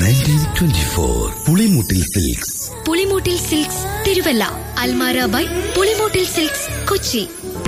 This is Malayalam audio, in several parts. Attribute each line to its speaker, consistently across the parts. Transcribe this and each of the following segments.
Speaker 1: Nineteen twenty four Pulimoottil silks
Speaker 2: Pulimoottil silks Thiruvalla Almara by Pulimoottil silks Kochi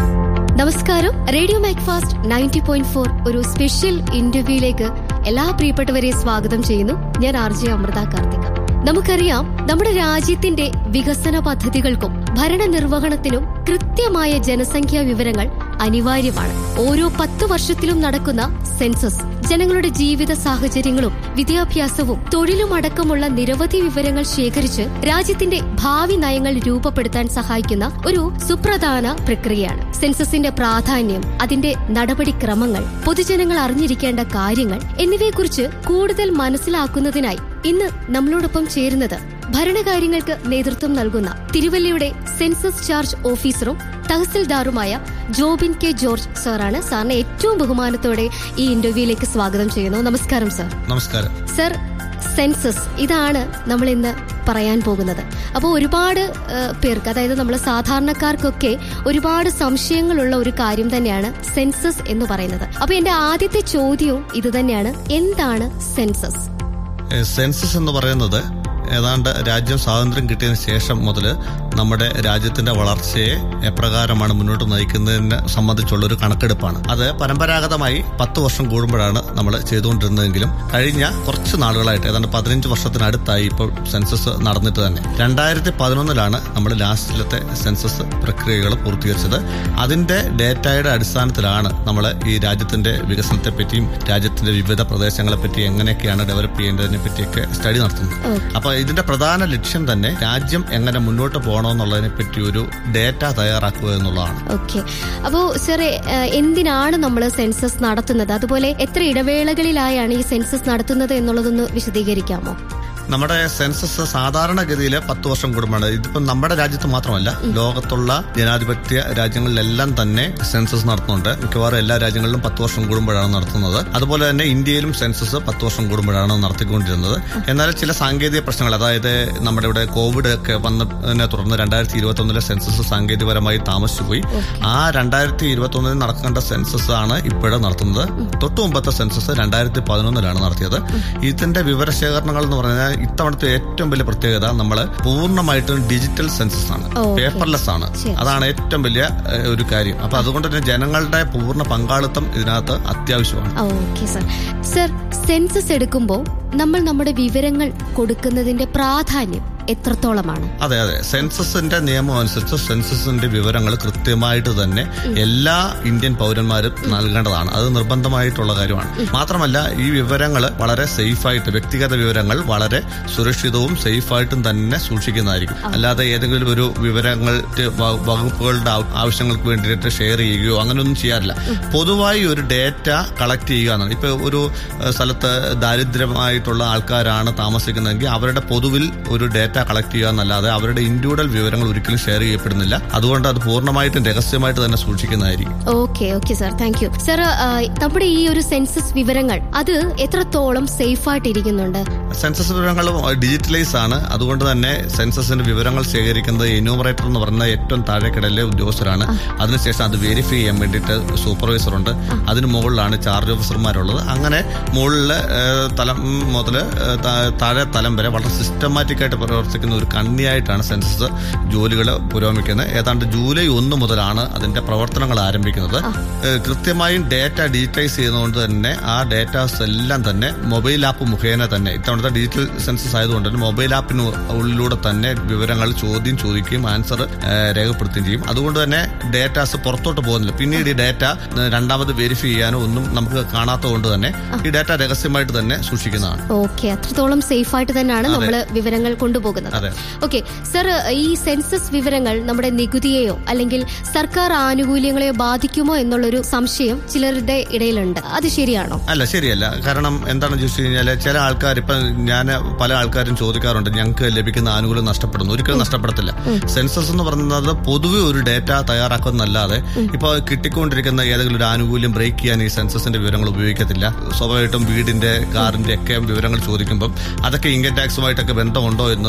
Speaker 2: നമസ്കാരം radio Macfast ninety point four ഒരു സ്പെഷ്യൽ ഇന്റർവ്യൂയിലേക്ക് എല്ലാ പ്രിയപ്പെട്ടവരെയും സ്വാഗതം ചെയ്യുന്നു ഞാൻ ആർ ജെ അമൃത കാർത്തിക നമുക്കറിയാം നമ്മുടെ രാജ്യത്തിന്റെ വികസന പദ്ധതികൾക്കും ഭരണനിർവഹണത്തിനും കൃത്യമായ ജനസംഖ്യാ വിവരങ്ങൾ അനിവാര്യമാണ് ഓരോ പത്ത് വർഷത്തിലും നടക്കുന്ന സെൻസസ് ജനങ്ങളുടെ ജീവിത സാഹചര്യങ്ങളും വിദ്യാഭ്യാസവും തൊഴിലും അടക്കമുള്ള നിരവധി വിവരങ്ങൾ ശേഖരിച്ച് രാജ്യത്തിന്റെ ഭാവി നയങ്ങൾ രൂപപ്പെടുത്താൻ സഹായിക്കുന്ന ഒരു സുപ്രധാന പ്രക്രിയയാണ് സെൻസസിന്റെ പ്രാധാന്യം അതിന്റെ നടപടിക്രമങ്ങൾ പൊതുജനങ്ങൾ അറിഞ്ഞിരിക്കേണ്ട കാര്യങ്ങൾ എന്നിവയെക്കുറിച്ച് കൂടുതൽ മനസ്സിലാക്കുന്നതിനായി ഇന്ന് നമ്മളോടൊപ്പം ചേരുന്നത് ഭരണകാര്യങ്ങൾക്ക് നേതൃത്വം നൽകുന്ന തിരുവല്ലയുടെ സെൻസസ് ചാർജ് ഓഫീസറും തഹസിൽദാറുമായ ജോബിൻ കെ ജോർജ് സാറാണ് സാറിനെ ഏറ്റവും ബഹുമാനത്തോടെ ഈ ഇന്റർവ്യൂയിലേക്ക് സ്വാഗതം ചെയ്യുന്നു നമസ്കാരം സർ
Speaker 3: നമസ്കാരം
Speaker 2: സർ സെൻസസ് ഇതാണ് നമ്മൾ ഇന്ന് പറയാൻ പോകുന്നത് അപ്പോൾ ഒരുപാട് ഏഹ്, പേർക്ക് അതായത് നമ്മൾ സാധാരണക്കാർക്കൊക്കെ ഒരുപാട് സംശയങ്ങളുള്ള ഒരു കാര്യം തന്നെയാണ് സെൻസസ് എന്ന് പറയുന്നത് അപ്പൊ എന്റെ ആദ്യത്തെ ചോദ്യവും ഇത് തന്നെയാണ് എന്താണ് സെൻസസ്
Speaker 3: ഏ, സെൻസസ് എന്ന് പറയുന്നത് ഏതാണ്ട് രാജ്യം സ്വാതന്ത്ര്യം കിട്ടിയതിന് ശേഷം മുതൽ നമ്മുടെ രാജ്യത്തിന്റെ വളർച്ചയെ എപ്രകാരമാണ് മുന്നോട്ട് നയിക്കുന്നതിനെ സംബന്ധിച്ചുള്ള ഒരു കണക്കെടുപ്പാണ് അത് പരമ്പരാഗതമായി പത്ത് വർഷം കൂടുമ്പോഴാണ് നമ്മൾ ചെയ്തുകൊണ്ടിരുന്നതെങ്കിലും കഴിഞ്ഞ കുറച്ച് നാളുകളായിട്ട് ഏതാണ്ട് പതിനഞ്ച് വർഷത്തിനടുത്തായി ഇപ്പോൾ സെൻസസ് നടന്നിട്ട് തന്നെ രണ്ടായിരത്തി പതിനൊന്നിലാണ് നമ്മൾ ലാസ്റ്റിലത്തെ സെൻസസ് പ്രക്രിയകൾ പൂർത്തീകരിച്ചത് അതിന്റെ ഡേറ്റയുടെ അടിസ്ഥാനത്തിലാണ് നമ്മൾ ഈ രാജ്യത്തിന്റെ വികസനത്തെ പറ്റിയും രാജ്യത്തിന്റെ വിവിധ പ്രദേശങ്ങളെ പറ്റി എങ്ങനെയൊക്കെയാണ് ഡെവലപ്പ് ചെയ്യേണ്ടതിനെ പറ്റിയൊക്കെ സ്റ്റഡി നടത്തുന്നത് അപ്പൊ ഇതിന്റെ പ്രധാന ലക്ഷ്യം തന്നെ രാജ്യം എങ്ങനെ മുന്നോട്ട് പോകണമെന്നുള്ളതിനെ പറ്റി ഒരു ഡേറ്റ തയ്യാറാക്കുക എന്നുള്ളതാണ്
Speaker 2: ഓക്കെ അപ്പോ സാറേ ഏഹ്, എന്തിനാണ് നമ്മൾ സെൻസസ് നടത്തുന്നത് അതുപോലെ എത്ര ഇടവേളകളിലായാണ് ഈ സെൻസസ് നടത്തുന്നത് എന്നുള്ളതൊന്ന് വിശദീകരിക്കാമോ
Speaker 3: നമ്മുടെ സെൻസസ് സാധാരണഗതിയിൽ പത്ത് വർഷം കൂടുമ്പോഴാണ് ഇതിപ്പം നമ്മുടെ രാജ്യത്ത് മാത്രമല്ല ലോകത്തുള്ള ജനാധിപത്യ രാജ്യങ്ങളിലെല്ലാം തന്നെ സെൻസസ് നടത്തുന്നുണ്ട് മിക്കവാറും എല്ലാ രാജ്യങ്ങളിലും പത്ത് വർഷം കൂടുമ്പോഴാണ് നടത്തുന്നത് അതുപോലെ തന്നെ ഇന്ത്യയിലും സെൻസസ് പത്ത് വർഷം കൂടുമ്പോഴാണ് നടത്തിക്കൊണ്ടിരുന്നത് എന്നാൽ ചില സാങ്കേതിക പ്രശ്നങ്ങൾ അതായത് നമ്മുടെ ഇവിടെ കോവിഡ് ഒക്കെ വന്നതിനെ തുടർന്ന് രണ്ടായിരത്തി ഇരുപത്തി ഒന്നിലെ സെൻസസ് സാങ്കേതികപരമായി താമസിച്ചു പോയി ആ രണ്ടായിരത്തി ഇരുപത്തി ഒന്നിൽ നടക്കേണ്ട സെൻസസ് ആണ് ഇപ്പോഴും നടത്തുന്നത് തൊട്ടു മുമ്പത്തെ സെൻസസ് രണ്ടായിരത്തി പതിനൊന്നിലാണ് നടത്തിയത് ഇതിന്റെ വിവരശേഖരണങ്ങൾ എന്ന് പറഞ്ഞാൽ ഇത്തവണത്തെ ഏറ്റവും വലിയ പ്രത്യേകത നമ്മൾ പൂർണ്ണമായിട്ടും ഡിജിറ്റൽ സെൻസസ് ആണ്
Speaker 2: ഓക്കേ.
Speaker 3: പേപ്പർലെസ് ആണ്
Speaker 2: ശരി.
Speaker 3: അതാണ് ഏറ്റവും വലിയ ഏഹ്, ഒരു കാര്യം അപ്പൊ അതുകൊണ്ട് തന്നെ ജനങ്ങളുടെ പൂർണ്ണ പങ്കാളിത്തം ഇതിനകത്ത് അത്യാവശ്യമാണ്
Speaker 2: ഓക്കെ സർ സർ സെൻസസ് എടുക്കുമ്പോൾ നമ്മൾ നമ്മുടെ വിവരങ്ങൾ കൊടുക്കുന്നതിന്റെ പ്രാധാന്യം എത്രത്തോളമാണ്
Speaker 3: അതെ അതെ സെൻസസിന്റെ നിയമം അനുസരിച്ച് സെൻസസിന്റെ വിവരങ്ങൾ കൃത്യമായിട്ട് തന്നെ എല്ലാ ഇന്ത്യൻ പൗരന്മാരും നൽകേണ്ടതാണ് അത് നിർബന്ധമായിട്ടുള്ള കാര്യമാണ് മാത്രമല്ല ഈ വിവരങ്ങൾ വളരെ സേഫായിട്ട് വ്യക്തിഗത വിവരങ്ങൾ വളരെ സുരക്ഷിതവും സേഫായിട്ടും തന്നെ സൂക്ഷിക്കുന്നതായിരിക്കും അല്ലാതെ ഏതെങ്കിലും ഒരു വിവരങ്ങൾ വ- വകുപ്പുകളുടെ ആവ- ആവശ്യങ്ങൾക്ക് വേണ്ടിയിട്ട് ഷെയർ ചെയ്യുകയോ അങ്ങനെയൊന്നും ചെയ്യാറില്ല പൊതുവായി ഒരു ഡേറ്റ കളക്ട് ചെയ്യുക എന്നാണ് ഇപ്പൊ ഒരു ഏഹ്, സ്ഥലത്ത് ദാരിദ്ര്യമായിട്ടുള്ള ആൾക്കാരാണ് താമസിക്കുന്നതെങ്കിൽ അവരുടെ പൊതുവിൽ ഒരു ഡേറ്റ കളക്ട് ചെയ്യുക എന്നല്ലാതെ അവരുടെ ഇൻഡിവിജ്വൽ വിവരങ്ങൾ ഒരിക്കലും ഷെയർ ചെയ്യപ്പെടുന്നില്ല അതുകൊണ്ട് അത് പൂർണ്ണമായിട്ടും രഹസ്യമായിട്ട് തന്നെ സൂക്ഷിക്കുന്നതായിരിക്കും
Speaker 2: okay okay sir thank you sir നമ്മുടെ ഈ ഒരു സെൻസസ് വിവരങ്ങൾ അത് എത്രത്തോളം സേഫ് ആയിട്ട് ഇരിക്കുന്നുണ്ട്
Speaker 3: സെൻസസ് വിവരങ്ങൾ ഡിജിറ്റലൈസ് ആണ് അതുകൊണ്ട് തന്നെ സെൻസസിന്റെ വിവരങ്ങൾ ശേഖരിക്കുന്നത് എന്യൂമറേറ്റർ എന്ന് പറയുന്ന ഏറ്റവും താഴെക്കിടയിലെ ഉദ്യോഗസ്ഥരാണ് അതിനുശേഷം അത് വെരിഫൈ ചെയ്യാൻ വേണ്ടിയിട്ട് സൂപ്പർവൈസർ ഉണ്ട് അതിന് മുകളിലാണ് ചാർജ് ഓഫീസർമാരുള്ളത് അങ്ങനെ മുകളിൽ തലം മുതൽ താഴെ തലം വരെ വളരെ സിസ്റ്റമാറ്റിക് ആയിട്ട് പ്രവർത്തിക്കുന്ന ഒരു കണ്ണിയായിട്ടാണ് സെൻസസ് ജോലികൾ പുരോഗമിക്കുന്നത് ഏതാണ്ട് ജൂലൈ ഒന്ന് മുതലാണ് അതിന്റെ പ്രവർത്തനങ്ങൾ ആരംഭിക്കുന്നത് ഏഹ് കൃത്യമായും ഡേറ്റ ഡിജിറ്റൈസ് ചെയ്യുന്നതുകൊണ്ട് തന്നെ ആ ഡേറ്റാസ് എല്ലാം തന്നെ മൊബൈൽ ആപ്പ് മുഖേന തന്നെ ഇത്തവണത്തെ ഡിജിറ്റൽ സെൻസസ് ആയതുകൊണ്ട് തന്നെ മൊബൈൽ ആപ്പിന് ഉള്ളിലൂടെ തന്നെ വിവരങ്ങൾ ചോദ്യം ചോദിക്കുകയും ആൻസർ രേഖപ്പെടുത്തുകയും ചെയ്യും അതുകൊണ്ട് തന്നെ ഡേറ്റാസ് പുറത്തോട്ട് പോകുന്നില്ല പിന്നീട് ഈ ഡേറ്റ രണ്ടാമത് വെരിഫൈ ചെയ്യാനോ ഒന്നും നമുക്ക് കാണാത്തതുകൊണ്ട് തന്നെ ഈ ഡേറ്റ രഹസ്യമായിട്ട് തന്നെ സൂക്ഷിക്കുന്നതാണ്
Speaker 2: ഓക്കെ അത്രത്തോളം സേഫ് ആയിട്ട് തന്നെയാണ് നമ്മൾ വിവരങ്ങൾ കൊണ്ടുപോകുന്നത്
Speaker 3: അതെ.
Speaker 2: ഓക്കെ സർ ഈ സെൻസസ് വിവരങ്ങൾ നമ്മുടെ നികുതിയെയോ അല്ലെങ്കിൽ സർക്കാർ ആനുകൂല്യങ്ങളെയോ ബാധിക്കുമോ എന്നുള്ളൊരു സംശയം ചിലരുടെ ഇടയിലുണ്ട് അത് ശരിയാണോ
Speaker 3: അല്ല ശരിയല്ല കാരണം എന്താണെന്ന് ചോദിച്ചു കഴിഞ്ഞാൽ ചില ആൾക്കാർ ഇപ്പൊ ഞാൻ പല ആൾക്കാരും ചോദിക്കാറുണ്ട് ഞങ്ങൾക്ക് ലഭിക്കുന്ന ആനുകൂല്യം നഷ്ടപ്പെടുന്നു ഒരിക്കലും നഷ്ടപ്പെടത്തില്ല സെൻസസ് എന്ന് പറയുന്നത് പൊതുവെ ഒരു ഡേറ്റ തയ്യാറാക്കുന്നല്ലാതെ ഇപ്പൊ കിട്ടിക്കൊണ്ടിരിക്കുന്ന ഏതെങ്കിലും ഒരു ആനുകൂല്യം ബ്രേക്ക് ചെയ്യാൻ ഈ സെൻസസിന്റെ വിവരങ്ങൾ ഉപയോഗിക്കത്തില്ല സ്വാഭാവികമായിട്ടും വീടിന്റെ കാറിന്റെ ഒക്കെ വിവരങ്ങൾ ചോദിക്കുമ്പോൾ അതൊക്കെ ഇൻകം ടാക്സുമായിട്ടൊക്കെ ബന്ധമുണ്ടോ എന്ന്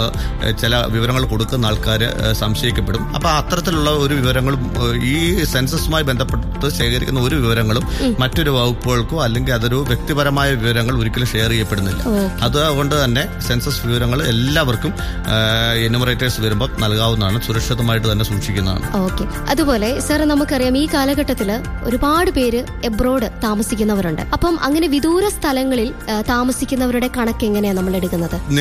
Speaker 3: ഏഹ്, ചില വിവരങ്ങൾ കൊടുക്കുന്ന ആൾക്കാർ സംശയിക്കപ്പെടും അപ്പൊ അത്തരത്തിലുള്ള ഒരു വിവരങ്ങളും ഏഹ്, ഈ സെൻസസുമായി ബന്ധപ്പെട്ട് ശേഖരിക്കുന്ന ഒരു വിവരങ്ങളും മറ്റൊരു വകുപ്പുകൾക്കോ അല്ലെങ്കിൽ അതൊരു വ്യക്തിപരമായ വിവരങ്ങൾ ഒരിക്കലും ഷെയർ ചെയ്യപ്പെടുന്നില്ല അതുകൊണ്ട് തന്നെ സെൻസസ് വിവരങ്ങൾ എല്ലാവർക്കും എന്യൂമറേറ്റേഴ്സ് വരുമ്പോൾ നൽകാവുന്നതാണ് സുരക്ഷിതമായിട്ട് തന്നെ സൂക്ഷിക്കുന്നതാണ്
Speaker 2: ഓക്കെ അതുപോലെ സാർ നമുക്കറിയാം ഈ കാലഘട്ടത്തിൽ ഒരുപാട് പേര് എബ്രോഡ് താമസിക്കുന്നവരുണ്ട് അപ്പം അങ്ങനെ വിദൂര സ്ഥലങ്ങളിൽ ആ, താമസിക്കുന്നവരുടെ കണക്ക് എങ്ങനെയാണ് നമ്മൾ എടുക്കുന്നത്